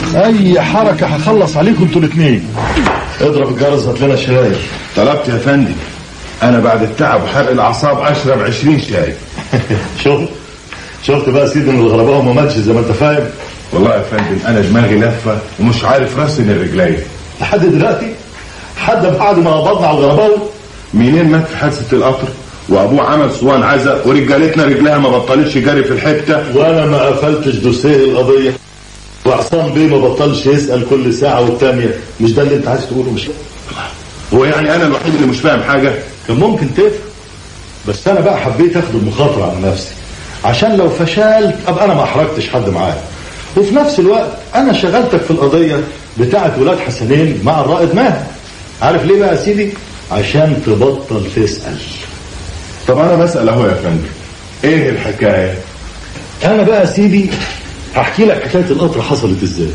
اي حركه هخلص عليكم انتوا الاثنين اضرب الجرس هات لنا شاي طلبت يا فندم انا بعد التعب وحرق الاعصاب اشرب 20 شاي شفت شفت بقى سيدي ان الغرباء ما ماتش زي ما انت فاهم والله يا فندم انا دماغي لفه ومش عارف راسي من رجلي لحد دلوقتي حد بعد ما قبضنا على الغرباوي منين مات في حادثه القطر وابوه عمل صوان عزا ورجالتنا رجلها ما بطلتش جري في الحته وانا ما قفلتش دوسيه القضيه وعصام بيه ما بطلش يسال كل ساعه والتانيه مش ده اللي انت عايز تقوله مش هو يعني انا الوحيد اللي مش فاهم حاجه كان ممكن تفهم بس انا بقى حبيت اخد المخاطره على نفسي عشان لو فشلت ابقى انا ما احرجتش حد معايا وفي نفس الوقت انا شغلتك في القضيه بتاعه ولاد حسنين مع الرائد ماهر عارف ليه بقى يا سيدي عشان تبطل تسال طب انا بسال اهو يا فندم ايه الحكايه انا بقى يا سيدي هحكي لك حكايه القطر حصلت ازاي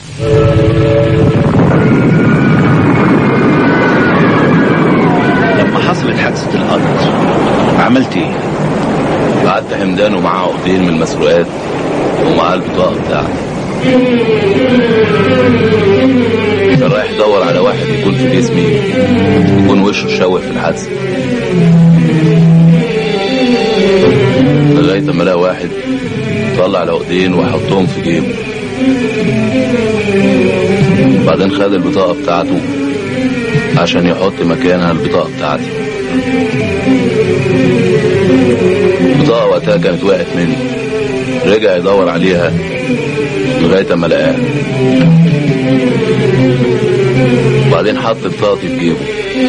لما حصلت حادثة القطر عملت ايه؟ بعت حمدان ومعاه عقدين من المسروقات ومعاه البطاقة بتاعته كان رايح يدور على واحد يكون في جسمي يكون وشه شوه في الحادثة لغاية ما لقى واحد طلع العقدين وحطهم في جيبه بعدين خد البطاقة بتاعته عشان يحط مكانها البطاقة بتاعتي البطاقة وقتها كانت وقعت مني رجع يدور عليها لغاية ما لقاها وبعدين حط بطاقتي في جيبه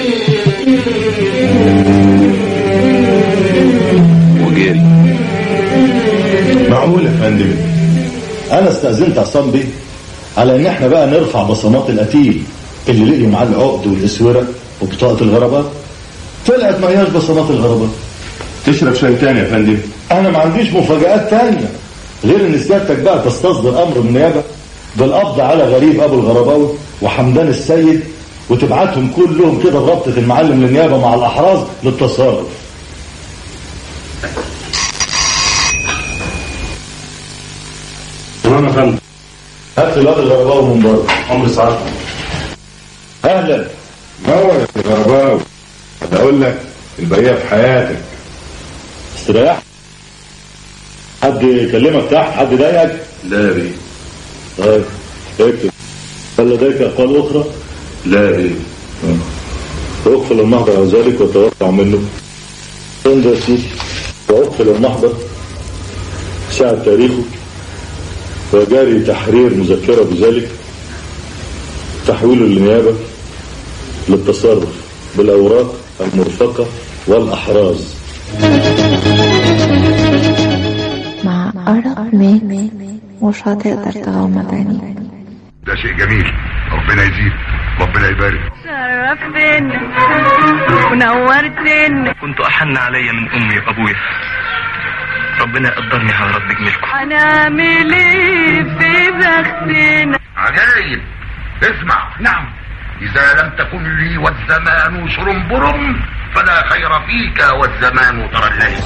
وجري معقول يا فندم انا استاذنت عصام بيه على ان احنا بقى نرفع بصمات القتيل اللي لقي معاه العقد والاسوره وبطاقه الغرباء طلعت ما هياش بصمات الغرباء تشرب شاي تاني يا فندم انا ما عنديش مفاجآت تانية غير ان سيادتك بقى تستصدر امر من النيابه بالقبض على غريب ابو الغرباوي وحمدان السيد وتبعتهم كلهم كده بربطة المعلم للنيابه مع الاحراز للتصرف تمام يا فندم هات لي الواد الغرباوي من بره عمري سعادتك اهلا نور يا غرباوي هقول لك البقيه في حياتك استريح حد يكلمك تحت حد ضايقك لا يا بيه طيب اكتب هل لديك اقوال اخرى لا يا بيه واقفل المحضر عن ذلك وتوقع منه انت يا سيدي واقفل المحضر ساعة تاريخه وجاري تحرير مذكرة بذلك تحويله للنيابة للتصرف بالأوراق المرفقة والأحراز مع أرق ميكس مش هتقدر تغمض عينيك ده شيء جميل ربنا يزيد ربنا يبارك شرفتنا ونورتنا كنت أحن علي من أمي وأبويا ربنا يقدرني على رد جميلكم هنعمل ايه في بختنا عجايب اسمع نعم إذا لم تكن لي والزمان شرنبرم فلا خير فيك والزمان ترلل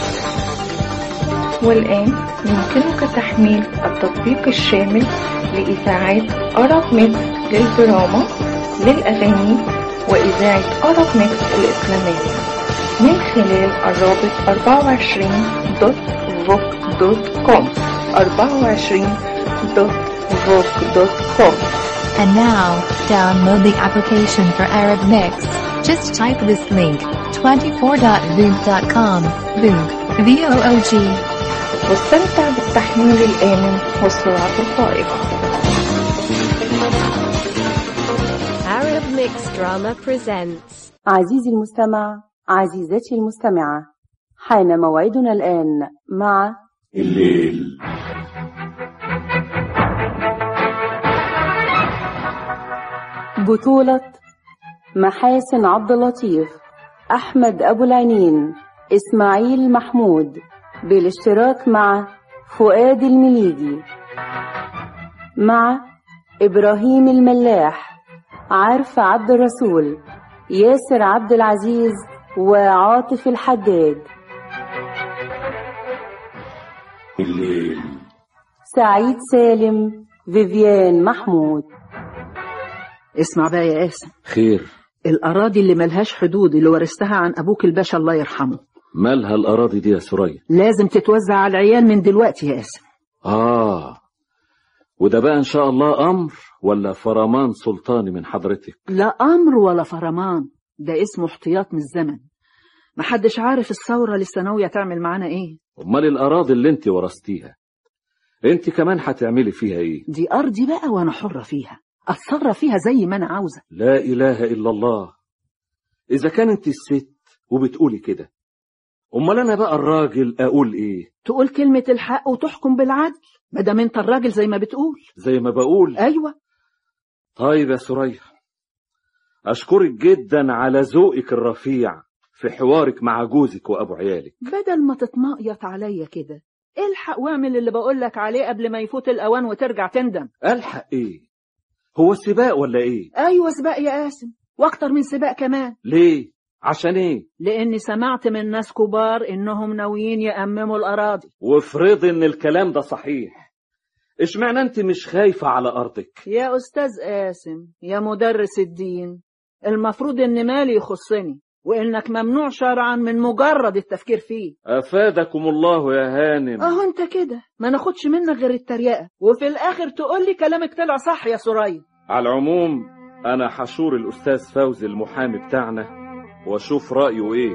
والآن يمكنك تحميل التطبيق الشامل لإذاعات أرب ميكس للدراما للأغاني وإذاعة أرب ميكس الإسلامية من خلال الرابط 24.voc.com 24.voc.com And now, download the application for Arab Mix. Just type this link, 24.voog.com. Voog. V-O-O-G. واستمتع بالتحميل الآمن والسرعة الفائقة Arab Mix Drama presents عزيزي المستمع عزيزتي المستمعة حان موعدنا الآن مع الليل بطولة محاسن عبد اللطيف أحمد أبو العينين إسماعيل محمود بالاشتراك مع فؤاد المليجي مع إبراهيم الملاح عارف عبد الرسول ياسر عبد العزيز وعاطف الحداد الليل سعيد سالم فيفيان محمود اسمع بقى يا قاسم خير الأراضي اللي ملهاش حدود اللي ورثتها عن أبوك الباشا الله يرحمه مالها الأراضي دي يا سوريا لازم تتوزع على العيال من دلوقتي يا قاسم آه وده بقى إن شاء الله أمر ولا فرمان سلطاني من حضرتك لا أمر ولا فرمان ده اسمه احتياط من الزمن محدش عارف الثورة لسه ناوية تعمل معانا ايه أمال الأراضي اللي انت ورثتيها انت كمان هتعملي فيها ايه دي أرضي بقى وأنا حرة فيها أتصرف فيها زي ما أنا عاوزة لا إله إلا الله إذا كانت الست وبتقولي كده أمال أنا بقى الراجل أقول إيه تقول كلمة الحق وتحكم بالعدل ما دام أنت الراجل زي ما بتقول زي ما بقول أيوة طيب يا سوريا أشكرك جدا على ذوقك الرفيع في حوارك مع جوزك وأبو عيالك بدل ما تتمقيط عليا كده الحق واعمل اللي بقولك عليه قبل ما يفوت الأوان وترجع تندم ألحق إيه هو سباق ولا إيه أيوة سباق يا قاسم وأكتر من سباق كمان ليه عشان إيه لأني سمعت من ناس كبار إنهم ناويين يأمموا الأراضي وافرض إن الكلام ده صحيح اشمعنى أنت مش خايفة على أرضك يا أستاذ قاسم يا مدرس الدين المفروض إن مالي يخصني وإنك ممنوع شرعا من مجرد التفكير فيه أفادكم الله يا هانم أهو أنت كده ما ناخدش منك غير التريقة وفي الآخر تقول لي كلامك طلع صح يا سوريا على العموم أنا حشور الأستاذ فوزي المحامي بتاعنا وأشوف رأيه إيه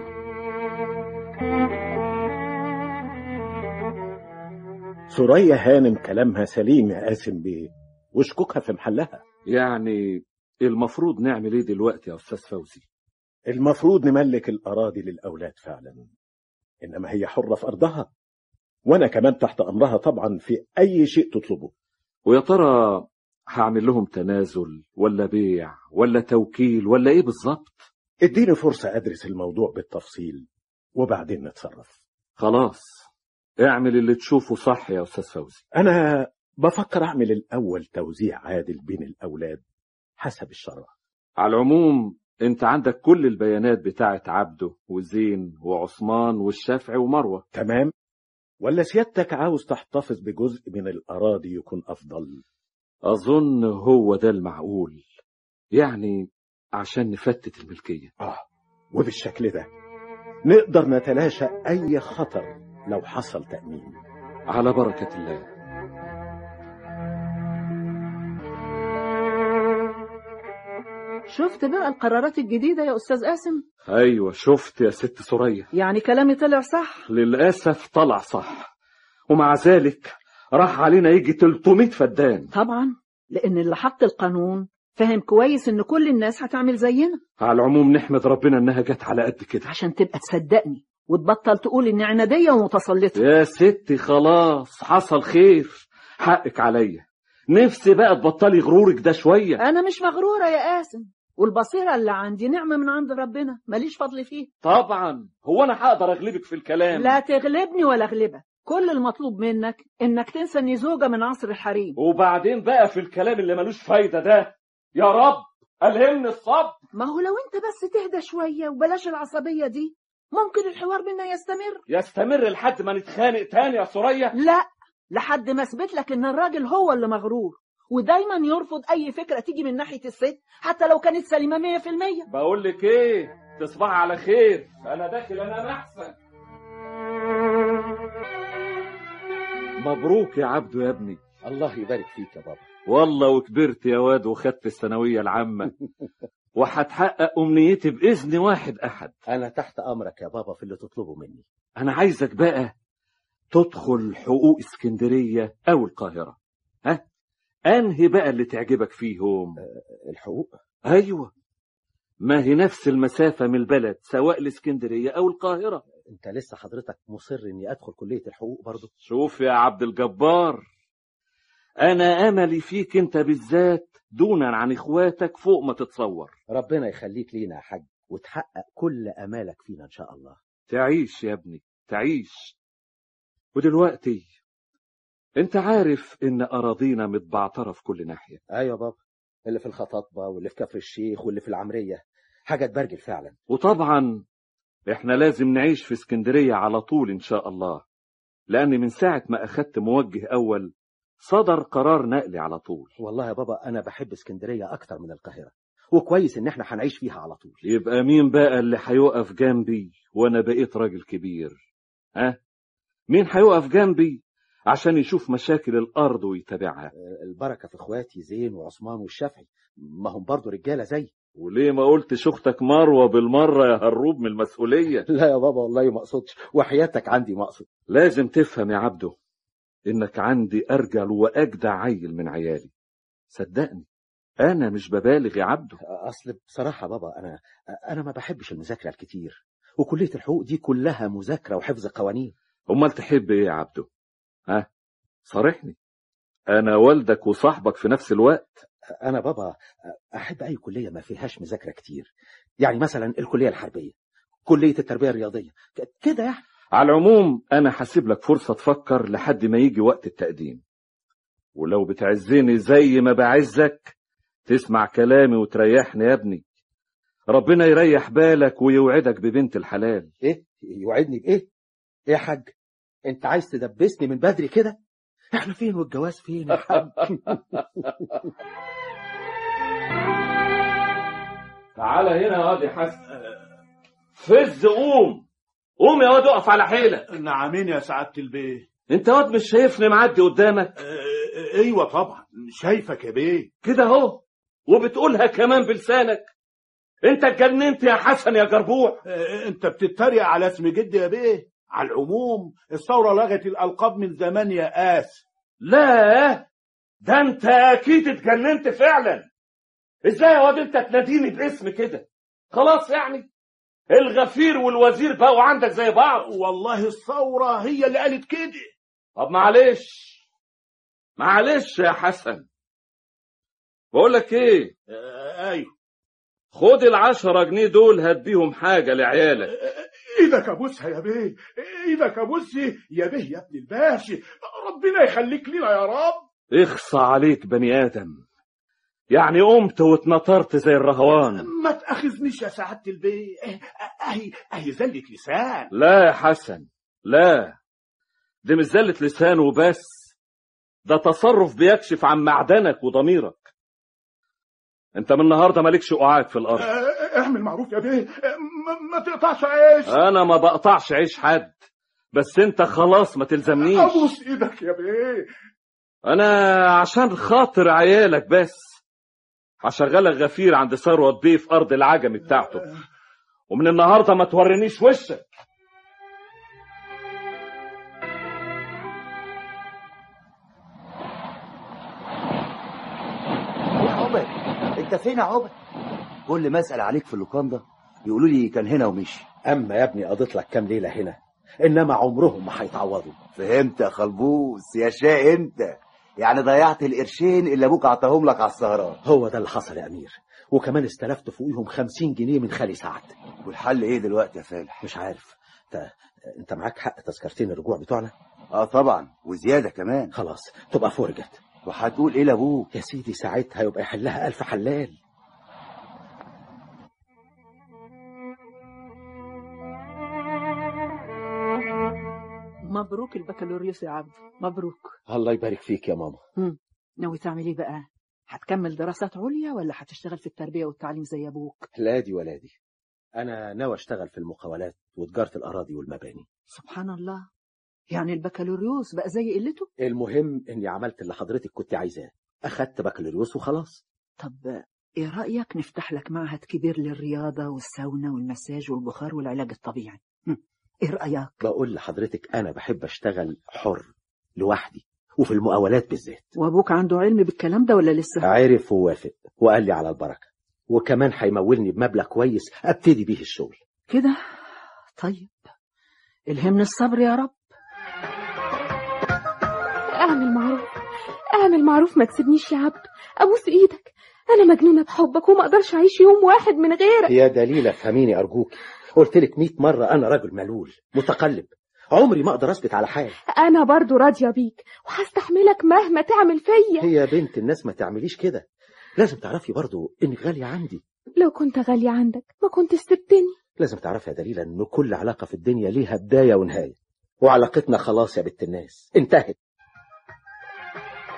سوريا هانم كلامها سليم يا قاسم بيه وشكوكها في محلها يعني المفروض نعمل إيه دلوقتي يا أستاذ فوزي المفروض نملك الأراضي للأولاد فعلا إنما هي حرة في أرضها وأنا كمان تحت أمرها طبعا في أي شيء تطلبه ويا ترى هعمل لهم تنازل ولا بيع ولا توكيل ولا إيه بالظبط اديني فرصة أدرس الموضوع بالتفصيل وبعدين نتصرف خلاص اعمل اللي تشوفه صح يا أستاذ فوزي أنا بفكر أعمل الأول توزيع عادل بين الأولاد حسب الشرع على العموم انت عندك كل البيانات بتاعت عبده وزين وعثمان والشافعي ومروة تمام ولا سيادتك عاوز تحتفظ بجزء من الأراضي يكون أفضل أظن هو ده المعقول يعني عشان نفتت الملكية آه وبالشكل ده نقدر نتلاشى أي خطر لو حصل تأمين على بركة الله شفت بقى القرارات الجديدة يا أستاذ قاسم أيوة شفت يا ست سوريا يعني كلامي طلع صح للأسف طلع صح ومع ذلك راح علينا يجي 300 فدان طبعا لأن اللي حط القانون فاهم كويس إن كل الناس هتعمل زينا على العموم نحمد ربنا إنها جت على قد كده عشان تبقى تصدقني وتبطل تقول إني عنادية ومتسلطة يا ستي خلاص حصل خير حقك عليا نفسي بقى تبطلي غرورك ده شوية أنا مش مغرورة يا قاسم والبصيرة اللي عندي نعمة من عند ربنا ماليش فضل فيه طبعا هو أنا هقدر أغلبك في الكلام لا تغلبني ولا أغلبك كل المطلوب منك إنك تنسى إني زوجة من عصر الحريم وبعدين بقى في الكلام اللي ملوش فايدة ده يا رب ألهمني الصبر ما هو لو أنت بس تهدى شوية وبلاش العصبية دي ممكن الحوار بينا يستمر يستمر لحد ما نتخانق تاني يا سوريا لا لحد ما اثبت لك ان الراجل هو اللي مغرور ودايما يرفض اي فكره تيجي من ناحيه الست حتى لو كانت سليمه 100% بقول لك ايه تصبح على خير انا داخل انام احسن مبروك يا عبدو يا ابني الله يبارك فيك يا بابا والله وكبرت يا واد وخدت الثانويه العامه وهتحقق امنيتي باذن واحد احد انا تحت امرك يا بابا في اللي تطلبه مني انا عايزك بقى تدخل حقوق اسكندريه او القاهره ها انهي بقى اللي تعجبك فيهم أه الحقوق ايوه ما هي نفس المسافه من البلد سواء الاسكندريه او القاهره انت لسه حضرتك مصر اني ادخل كليه الحقوق برضه شوف يا عبد الجبار انا املي فيك انت بالذات دونا عن اخواتك فوق ما تتصور ربنا يخليك لينا يا حاج وتحقق كل امالك فينا ان شاء الله تعيش يا ابني تعيش ودلوقتي انت عارف ان اراضينا متبعتره في كل ناحيه ايوه بابا اللي في الخطاطبه واللي في كفر الشيخ واللي في العمريه حاجه تبرجل فعلا وطبعا احنا لازم نعيش في اسكندريه على طول ان شاء الله لان من ساعه ما اخدت موجه اول صدر قرار نقلي على طول والله يا بابا أنا بحب اسكندرية أكتر من القاهرة وكويس إن إحنا هنعيش فيها على طول يبقى مين بقى اللي هيقف جنبي وانا بقيت راجل كبير ها مين هيقف جنبي عشان يشوف مشاكل الارض ويتابعها البركة في إخواتي زين وعثمان والشافعي ما هم برضو رجالة زي وليه ما قلتش اختك مروه بالمره يا هروب من المسؤوليه لا يا بابا والله ما أقصدش وحياتك عندي ما أقصد لازم تفهم يا عبده انك عندي ارجل واجدع عيل من عيالي صدقني انا مش ببالغ يا عبده أصل بصراحة بابا أنا أنا ما بحبش المذاكرة الكتير وكلية الحقوق دي كلها مذاكرة وحفظ قوانين امال تحب ايه يا عبده ها صارحني انا والدك وصاحبك في نفس الوقت أنا بابا أحب أي كلية ما فيهاش مذاكرة كتير يعني مثلا الكلية الحربية كلية التربية الرياضية ك- كده يعني على العموم انا هسيب لك فرصه تفكر لحد ما يجي وقت التقديم ولو بتعزني زي ما بعزك تسمع كلامي وتريحني يا ابني ربنا يريح بالك ويوعدك ببنت الحلال إيه يوعدني بإيه إيه يا حاج أنت عايز تدبسني من بدري كده إحنا فين والجواز فين يا حاج تعالى هنا يا واد يا حسن فز قوم قوم يا واد اقف على حيلك نعمين يا سعادة البيه انت واد مش شايفني معدي قدامك اه ايوه طبعا شايفك يا بيه كده اهو وبتقولها كمان بلسانك انت اتجننت يا حسن يا جربوع اه انت بتتريق على اسم جدي يا بيه على العموم الثورة لغت الألقاب من زمان يا قاس لا ده انت اكيد اتجننت فعلا ازاي يا واد انت تناديني باسم كده خلاص يعني الغفير والوزير بقوا عندك زي بعض والله الثورة هي اللي قالت كده طب معلش معلش يا حسن بقول لك ايه اه ايوه خد العشرة جنيه دول هات بيهم حاجة لعيالك ايدك ابوسها يا بيه ايدك ابوسي يا بيه يا ابن الباشا ربنا يخليك لنا يا رب اخصى عليك بني آدم يعني قمت واتنطرت زي الرهوان ما تاخذنيش يا سعادة البيه اهي اهي زلة لسان لا يا حسن لا دي مش زلة لسان وبس ده تصرف بيكشف عن معدنك وضميرك انت من النهارده مالكش قعاد في الارض اه، اعمل معروف يا بيه ما, ما تقطعش عيش انا ما بقطعش عيش حد بس انت خلاص ما تلزمنيش ابوس ايدك يا بيه انا عشان خاطر عيالك بس هشغلك غفير عند ثروت بيه في ارض العجم بتاعته ومن النهارده ما تورينيش وشك يا عبد انت فين يا عبد كل ما اسال عليك في اللوكاندا يقولوا لي كان هنا ومشي أما يا ابني قضيت لك كام ليلة هنا إنما عمرهم ما هيتعوضوا فهمت يا خلبوس يا شاء انت يعني ضيعت القرشين اللي ابوك عطاهم لك على السهران هو ده اللي حصل يا أمير وكمان استلفت فوقيهم خمسين جنيه من خالي سعد والحل ايه دلوقتي يا فالح مش عارف انت انت معاك حق تذكرتين الرجوع بتوعنا اه طبعا وزياده كمان خلاص تبقى فرجت وهتقول ايه لابوك يا سيدي ساعتها يبقى يحلها ألف حلال مبروك البكالوريوس يا عبد مبروك الله يبارك فيك يا ماما مم. ناوي تعمل ايه بقى هتكمل دراسات عليا ولا هتشتغل في التربية والتعليم زي ابوك لا دي ولا دي أنا ناوي أشتغل في المقاولات وتجارة الأراضي والمباني سبحان الله يعني البكالوريوس بقى زي قلته المهم إني عملت اللي حضرتك كنت عايزاه أخدت بكالوريوس وخلاص طب ايه رأيك نفتح لك معهد كبير للرياضة والساونا والمساج والبخار والعلاج الطبيعي هم. ايه رأيك بقول لحضرتك أنا بحب أشتغل حر لوحدي وفي المقاولات بالذات وابوك عنده علم بالكلام ده ولا لسه عرف ووافق وقال لي على البركة وكمان هيمولني بمبلغ كويس أبتدي بيه الشغل كده طيب الهمني الصبر يا رب اعمل معروف اعمل معروف ما تسيبنيش يا عبد ابوس ايدك انا مجنونه بحبك وما اقدرش اعيش يوم واحد من غيرك يا دليلة فهميني أرجوك قلت لك 100 مرة أنا راجل ملول متقلب عمري ما أقدر أثبت على حال انا برضو راضيه بيك وهستحملك مهما تعمل فيا هي بنت الناس ما تعمليش كده لازم تعرفي برضو إنك غالية عندي لو كنت غاليه عندك ما كنت سبتني لازم تعرفي يا دليلة إن كل علاقة في الدنيا ليها بداية ونهاية وعلاقتنا خلاص يا بنت الناس انتهت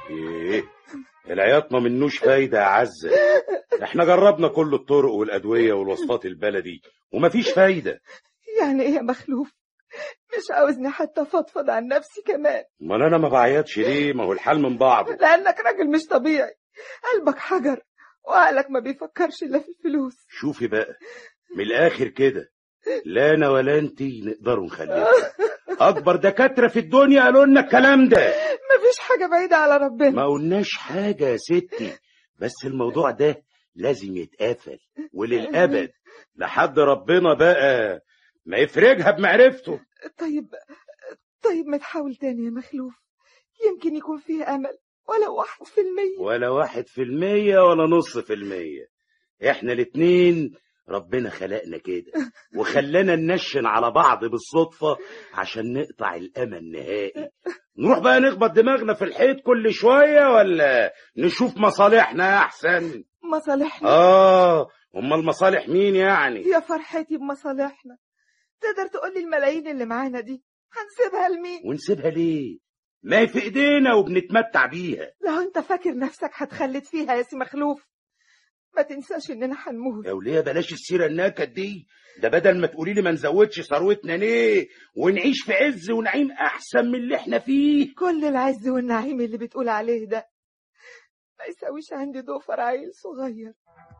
ايه العياط ما منوش فايدة يا عزة احنا جربنا كل الطرق والأدوية والوصفات البلدي ومفيش فايدة يعني ايه يا مخلوف مش عاوزني حتى افضفض عن نفسي كمان امال انا ما بعيطش ليه ما هو الحال من بعضه لانك راجل مش طبيعي قلبك حجر وعقلك ما بيفكرش الا في الفلوس شوفي بقى من الاخر كده لا انا ولا انتي نقدروا نخليها اكبر دكاتره في الدنيا قالوا لنا الكلام ده مفيش حاجه بعيده على ربنا ما قلناش حاجه يا ستي بس الموضوع ده لازم يتقفل وللابد لحد ربنا بقى ما يفرجها بمعرفته طيب طيب ما تحاول تاني يا مخلوف يمكن يكون فيه امل ولو واحد في المية ولا واحد في المية ولا نص في المية احنا الاتنين ربنا خلقنا كده وخلانا ننشن على بعض بالصدفة عشان نقطع الأمل نهائي نروح بقى نخبط دماغنا في الحيط كل شوية ولا نشوف مصالحنا أحسن مصالحنا آه أمال المصالح مين يعني يا فرحتي بمصالحنا تقدر تقول لي الملايين اللي معانا دي هنسيبها لمين ونسيبها ليه ما هي في ايدينا وبنتمتع بيها لو انت فاكر نفسك هتخلد فيها يا سي مخلوف ما تنساش اننا هنموت يا وليه بلاش السيره النكد دي ده بدل ما تقولي لي ما نزودش ثروتنا ليه ونعيش في عز ونعيم احسن من اللي احنا فيه كل العز والنعيم اللي بتقول عليه ده ما يساويش عندي ضفر عيل صغير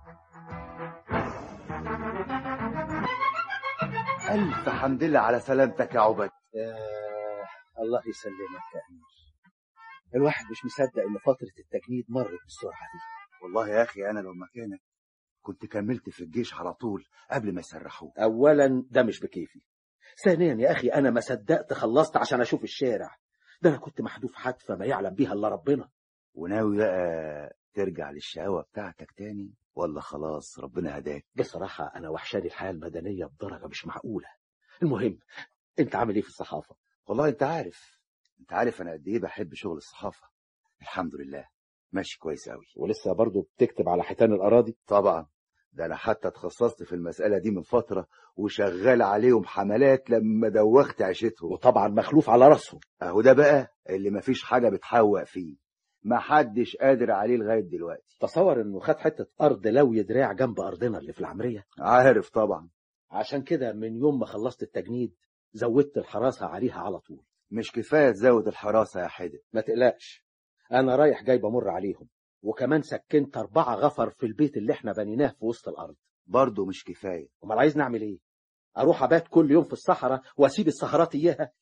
ألف حمد لله على سلامتك يا عبد آه الله يسلمك يا أمير الواحد مش مصدق إن فترة التجنيد مرت بالسرعة دي والله يا أخي أنا لو مكانك كنت كملت في الجيش على طول قبل ما يسرحوه أولا ده مش بكيفي ثانيا يا أخي أنا ما صدقت خلصت عشان أشوف الشارع ده أنا كنت محذوف حتفة ما يعلم بيها إلا ربنا وناوي بقى ترجع للشقاوة بتاعتك تاني ولا خلاص ربنا هداك بصراحة أنا وحشاني الحياة المدنية بدرجة مش معقولة المهم أنت عامل إيه في الصحافة؟ والله أنت عارف أنت عارف أنا قد إيه بحب شغل الصحافة الحمد لله ماشي كويس أوي ولسه برضه بتكتب على حيتان الأراضي؟ طبعا ده أنا حتى اتخصصت في المسألة دي من فترة وشغال عليهم حملات لما دوخت عيشتهم وطبعا مخلوف على راسهم أهو ده بقى اللي مفيش حاجة بتحوق فيه ما حدش قادر عليه لغاية دلوقتي تصور إنه خد حتة أرض لو دراع جنب أرضنا اللي في العمرية عارف طبعا عشان كده من يوم ما خلصت التجنيد زودت الحراسة عليها على طول مش كفاية تزود الحراسة يا حدث ما تقلقش أنا رايح جاي بمر عليهم وكمان سكنت أربعة غفر في البيت اللي احنا بنيناه في وسط الأرض برضه مش كفاية أمال عايز نعمل إيه؟ أروح أبات كل يوم في الصحراء وأسيب السهرات إياها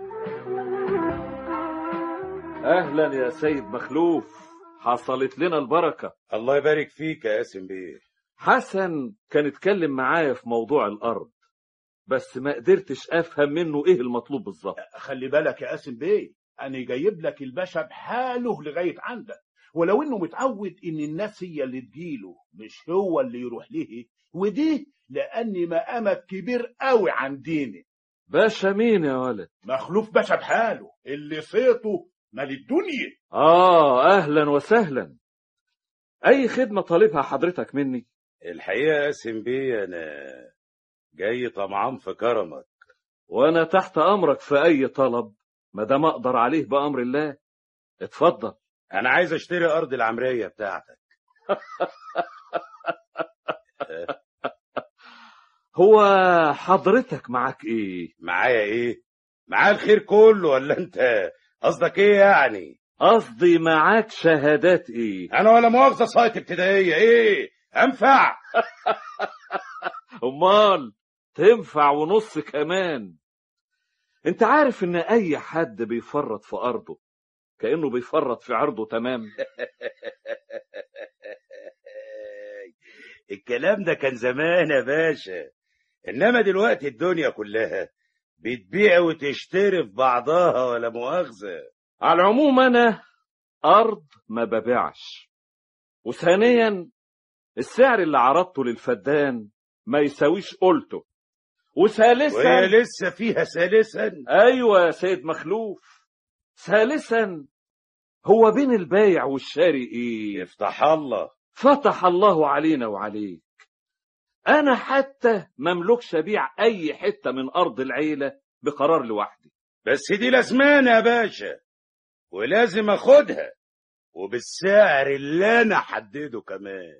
أهلا يا سيد مخلوف حصلت لنا البركة الله يبارك فيك يا قاسم بيه حسن كان اتكلم معايا في موضوع الأرض بس ما قدرتش أفهم منه إيه المطلوب بالظبط خلي بالك يا قاسم بيه أنا جايب لك الباشا بحاله لغاية عندك ولو إنه متعود إن الناس هي اللي تجيله مش هو اللي يروح ليه ودي لأني مقامك كبير قوي عن ديني باشا مين يا ولد مخلوف باشا بحاله اللي صيته مال الدنيا آه أهلا وسهلا أي خدمة طالبها حضرتك مني الحقيقة يا قاسم بيه أنا جاي طمعان في كرمك وأنا تحت أمرك في أي طلب ما دام أقدر عليه بأمر الله اتفضل أنا عايز أشتري أرض العمرية بتاعتك هو حضرتك معاك إيه؟ معايا إيه؟ معايا الخير كله ولا أنت قصدك إيه يعني؟ قصدي معاك شهادات إيه؟ أنا ولا مؤاخذة سايت ابتدائية إيه؟ أنفع أمال تنفع ونص كمان انت عارف ان اي حد بيفرط في ارضه كانه بيفرط في عرضه تمام الكلام ده كان زمان يا باشا انما دلوقتي الدنيا كلها بتبيع وتشتري في بعضها ولا مؤاخذه على العموم انا ارض ما ببيعش وثانيا السعر اللي عرضته للفدان ما يساويش قلته وثالثا وهي لسه فيها ثالثا ايوه يا سيد مخلوف ثالثا هو بين البايع والشاري ايه يفتح الله فتح الله علينا وعليك انا حتى مملكش ابيع اي حته من ارض العيله بقرار لوحدي بس دي لازمانه يا باشا ولازم اخدها وبالسعر اللي انا حدده كمان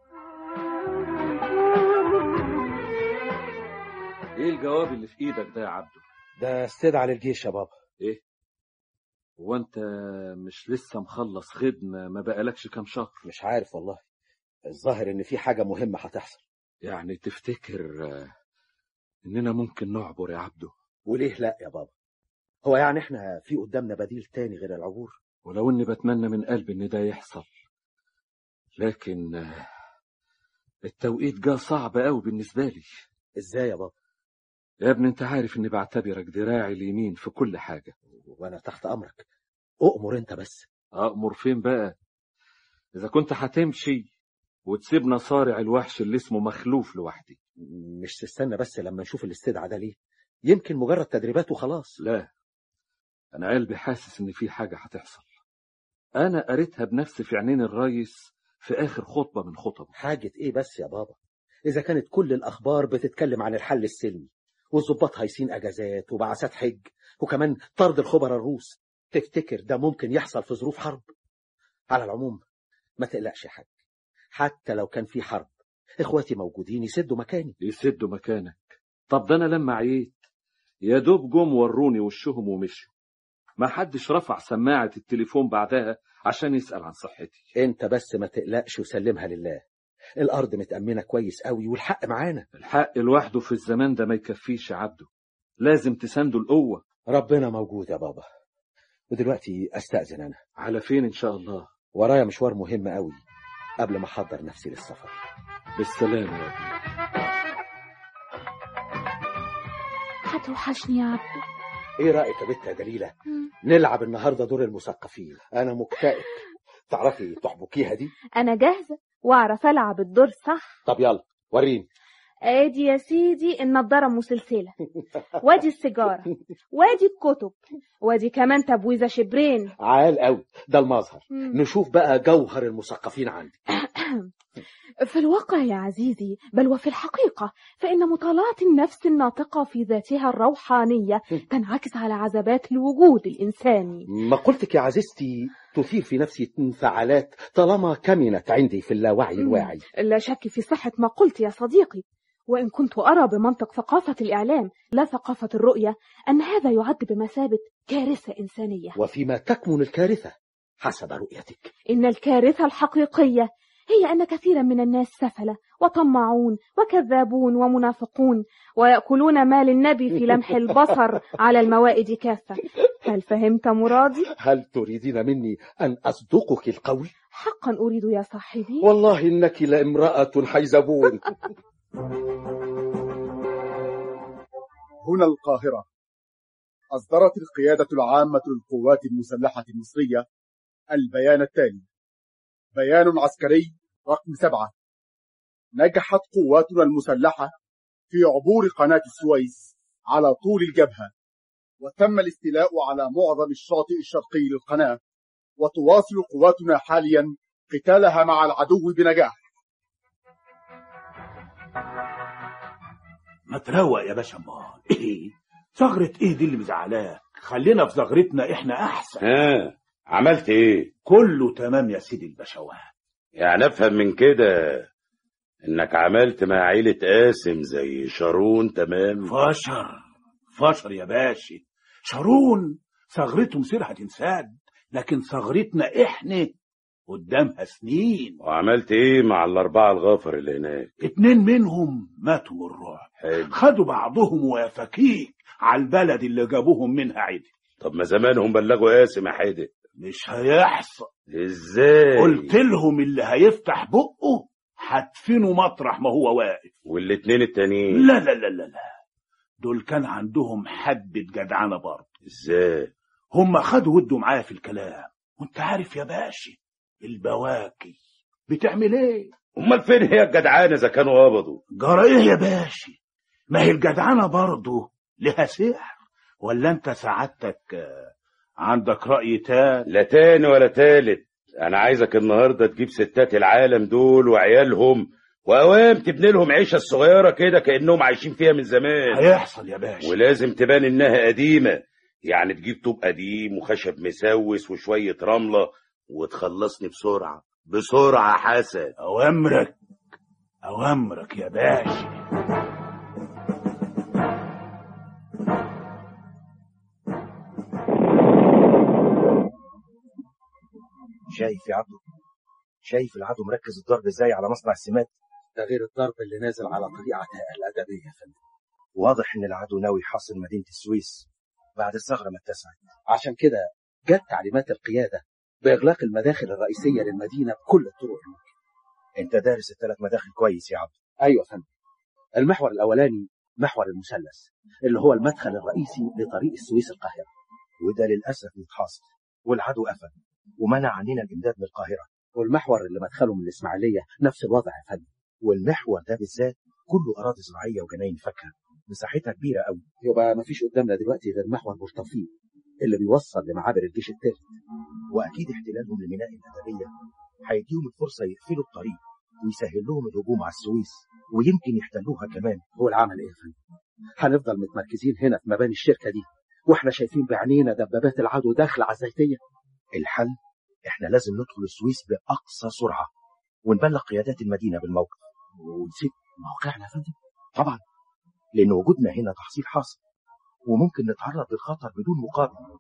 ايه الجواب اللي في ايدك ده يا عبده ده استدعى للجيش يا بابا ايه هو انت مش لسه مخلص خدمة ما بقالكش كام شهر مش عارف والله الظاهر ان في حاجة مهمة هتحصل يعني تفتكر آه، اننا ممكن نعبر يا عبده وليه لا يا بابا هو يعني احنا في قدامنا بديل تاني غير العبور ولو اني بتمنى من قلبي ان ده يحصل لكن آه، التوقيت جه صعب قوي بالنسبة لي ازاي يا بابا يا ابني انت عارف اني بعتبرك دراعي اليمين في كل حاجة وانا تحت امرك اؤمر انت بس أأمر فين بقى إذا كنت هتمشي وتسيبنا صارع الوحش اللي اسمه مخلوف لوحدي مش تستنى بس لما نشوف الاستدعاء ده ليه يمكن مجرد تدريبات وخلاص لا أنا قلبي حاسس إن في حاجة هتحصل أنا قريتها بنفسي في عينين الريس في آخر خطبة من خطبه حاجة ايه بس يا بابا اذا كانت كل الاخبار بتتكلم عن الحل السلمي والظباط هايسين اجازات وبعثات حج وكمان طرد الخبراء الروس تفتكر ده ممكن يحصل في ظروف حرب على العموم ما تقلقش يا حاج حتى لو كان في حرب اخواتي موجودين يسدوا مكاني يسدوا مكانك طب ده أنا لما عييت يا دوب جم وروني وشهم ومشوا ما حدش رفع سماعة التليفون بعدها عشان يسأل عن صحتي انت بس ما تقلقش وسلمها لله الارض متأمنة كويس قوي والحق معانا الحق لوحده في الزمان ده ما يكفيش يا عبده لازم تسانده القوة ربنا موجود يا بابا ودلوقتي استأذن انا على فين إن شاء الله ورايا مشوار مهم قوي قبل ما احضر نفسي للسفر بالسلامة يا ابني هتوحشني يا عبده ايه رأيك يا بنت يا دليلة نلعب النهاردة دور المثقفين انا مكتئب تعرفي تحبكيها دي انا جاهزة واعرف العب الدور صح طب يلا وريني ادي يا سيدي النضارة مسلسلة وادي السيجارة وادي الكتب وادي كمان تبويزة شبرين عال قوي ده المظهر مم. نشوف بقى جوهر المثقفين عندي في الواقع يا عزيزي بل وفي الحقيقة فإن مطالعة النفس الناطقة في ذاتها الروحانية تنعكس على عذبات الوجود الإنساني ما قلتك يا عزيزتي تثير في نفسي انفعالات طالما كمنت عندي في اللاوعي الواعي لا شك في صحة ما قلت يا صديقي وإن كنت أرى بمنطق ثقافة الإعلام لا ثقافة الرؤية أن هذا يعد بمثابة كارثة إنسانية وفيما تكمن الكارثة حسب رؤيتك إن الكارثة الحقيقية هي أن كثيرا من الناس سفلة وطماعون وكذابون ومنافقون ويأكلون مال النبي في لمح البصر على الموائد كافة هل فهمت مرادي؟ هل تريدين مني أن أصدقك القول؟ حقا أريد يا صاحبي والله إنك لامرأة حيزبون هنا القاهرة أصدرت القيادة العامة للقوات المسلحة المصرية البيان التالي بيان عسكري رقم سبعة نجحت قواتنا المسلحة في عبور قناة السويس على طول الجبهة وتم الاستيلاء على معظم الشاطئ الشرقي للقناة وتواصل قواتنا حاليا قتالها مع العدو بنجاح ما تروق يا باشا امال ايه ثغرة ايه دي اللي مزعلاك خلينا في ثغرتنا احنا احسن ها عملت ايه كله تمام يا سيدي البشوات يعني افهم من كده انك عملت مع عيلة قاسم زي شارون تمام فشر فشر يا باشا شارون ثغرته مسيرها تنساد لكن ثغرتنا احنا قدامها سنين وعملت ايه مع الاربعة الغافر اللي هناك اتنين منهم ماتوا من الرعب حلو خدوا بعضهم وافاكيك على البلد اللي جابوهم منها عدل طب ما زمانهم بلغوا قاسم يا حيدر مش هيحصل ازاي قلت لهم اللي هيفتح بقه هدفنه مطرح ما هو واقف والاتنين التانيين لا لا لا لا لا دول كان عندهم حبة جدعنة برضه ازاي هم خدوا ودوا معايا في الكلام وانت عارف يا باشا البواكي بتعمل ايه امال فين هي الجدعانه اذا كانوا قبضوا جرى ايه يا باشا ما هي الجدعنة برضه لها سحر ولا انت سعادتك آه، عندك رأي تاني لا تاني ولا تالت انا عايزك النهارده تجيب ستات العالم دول وعيالهم واوام تبني لهم عيشه صغيره كده كانهم عايشين فيها من زمان هيحصل يا باشا ولازم تبان انها قديمه يعني تجيب طوب قديم وخشب مسوس وشويه رمله وتخلصني بسرعة بسرعة حسن أوامرك أوامرك يا باشا شايف يا عبده شايف العدو مركز الضرب ازاي على مصنع السمات ده غير الضرب اللي نازل على طريق عتاق الأدبية يا فندم واضح ان العدو ناوي يحاصر مدينة السويس بعد الثغرة ما اتسعت عشان كده جت تعليمات القيادة بإغلاق المداخل الرئيسية للمدينة بكل الطرق الممكنة انت دارس الثلاث مداخل كويس يا عبده أيوة يا فندم المحور الأولاني محور المثلث اللي هو المدخل الرئيسي لطريق السويس القاهرة وده للأسف متحاصر والعدو قفل ومنع عننا الإمداد من القاهرة والمحور اللي مدخله من الإسماعيلية نفس الوضع يا فندم والمحور ده بالذات كله أراضي زراعية وجناين فاكهة مساحتها كبيرة قوي يبقى مفيش قدامنا دلوقتي غير محور مرتفين اللي بيوصل لمعابر الجيش الثالث وأكيد احتلالهم لميناء الأدبية هيديهم الفرصة يقفلوا الطريق ويسهل لهم الهجوم على السويس ويمكن يحتلوها كمان هو العمل ايه يا فندم هنفضل متمركزين هنا في مباني الشركة دي واحنا شايفين بعينينا دبابات العدو داخلة على الزيتية الحل احنا لازم ندخل السويس بأقصى سرعة ونبلغ قيادات المدينة بالموقف ونسيب موقعنا يا فندم طبعا لأن وجودنا هنا تحصيل حاصل وممكن نتعرض للخطر بدون مقابل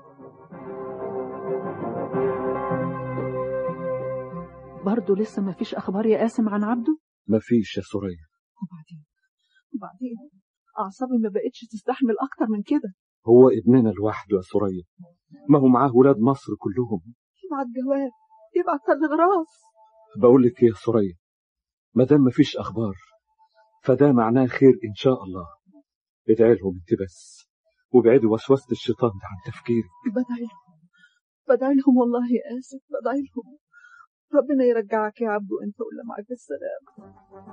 برضه لسه ما فيش أخبار يا قاسم عن عبده مفيش يا سوريا وبعدين وبعدين أعصابي ما بقتش تستحمل أكتر من كده هو ابننا لوحده يا سوريا ما هو معاه ولاد مصر كلهم يبعت جواب يبعت تلغراف بقول لك ايه يا سوريا ما دام مفيش اخبار فده معناه خير ان شاء الله ادعي لهم انت بس وابعدي وسوسه الشيطان ده عن تفكيري بدعي لهم بدعي لهم والله يا آسف بدعي لهم ربنا يرجعك يا عبدو انت ولا معاك بالسلامة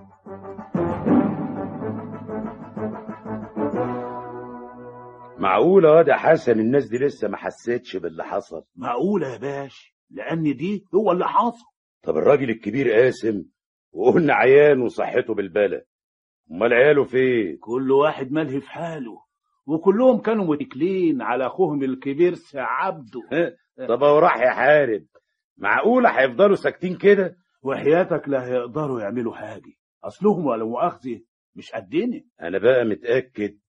معقولة واد يا حسن الناس دي لسه ما حسيتش باللي حصل معقولة يا باشا لأن دي هو اللي حاصل طب الراجل الكبير قاسم وقلنا عيان وصحته بالبلد امال عياله فين كل واحد ملهي في حاله وكلهم كانوا متكلين على أخوهم الكبير سي عبده طب هو راح يحارب معقولة هيفضلوا ساكتين كده وحياتك لا هيقدروا يعملوا حاجة أصلهم ولا مؤاخذة مش قدنا أنا بقى متأكد